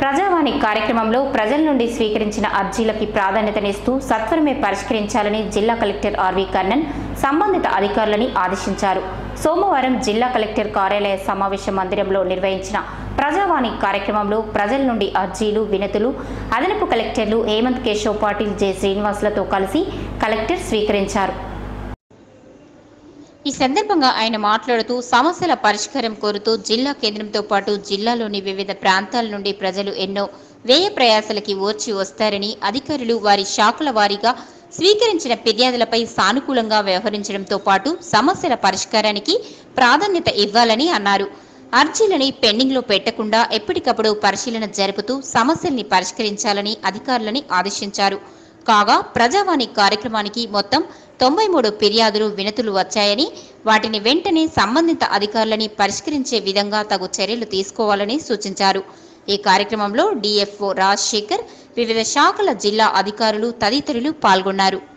ప్రజావాణి కార్యక్రమంలో ప్రజల నుండి స్వీకరించిన అర్జీలకి ప్రాధాన్యతనిస్తూ సత్వరమే పరిష్కరించాలని జిల్లా కలెక్టర్ ఆర్వి కర్ణన్ సంబంధిత అధికారులని ఆదేశించారు సోమవారం జిల్లా కలెక్టర్ కార్యాలయ సమావేశ మందిరంలో నిర్వహించిన ప్రజావాణి కార్యక్రమంలో ప్రజల నుండి అర్జీలు వినతులు అదనపు కలెక్టర్లు హేమంత్ కేశవ్ పాటిల్ జె శ్రీనివాసులతో కలిసి కలెక్టర్ స్వీకరించారు ఈ సందర్భంగా ఆయన మాట్లాడుతూ సమస్యల పరిష్కారం కోరుతూ జిల్లా కేంద్రంతో పాటు జిల్లాలోని వివిధ ప్రాంతాల నుండి ప్రజలు ఎన్నో వ్యయ ప్రయాసలకి ఓర్చి వస్తారని అధికారులు వారి శాఖల వారీగా స్వీకరించిన ఫిర్యాదులపై సానుకూలంగా వ్యవహరించడంతో పాటు సమస్యల పరిష్కారానికి ప్రాధాన్యత ఇవ్వాలని అన్నారు అర్జీలని పెండింగ్లో పెట్టకుండా ఎప్పటికప్పుడు పరిశీలన జరుపుతూ సమస్యల్ని పరిష్కరించాలని అధికారులని ఆదేశించారు కాగా ప్రజావాణి కార్యక్రమానికి మొత్తం తొంభై మూడు ఫిర్యాదులు వినతులు వచ్చాయని వాటిని వెంటనే సంబంధిత అధికారులని పరిష్కరించే విధంగా తగు చర్యలు తీసుకోవాలని సూచించారు ఈ కార్యక్రమంలో డిఎఫ్ఓ రాజశేఖర్ వివిధ శాఖల జిల్లా అధికారులు తదితరులు పాల్గొన్నారు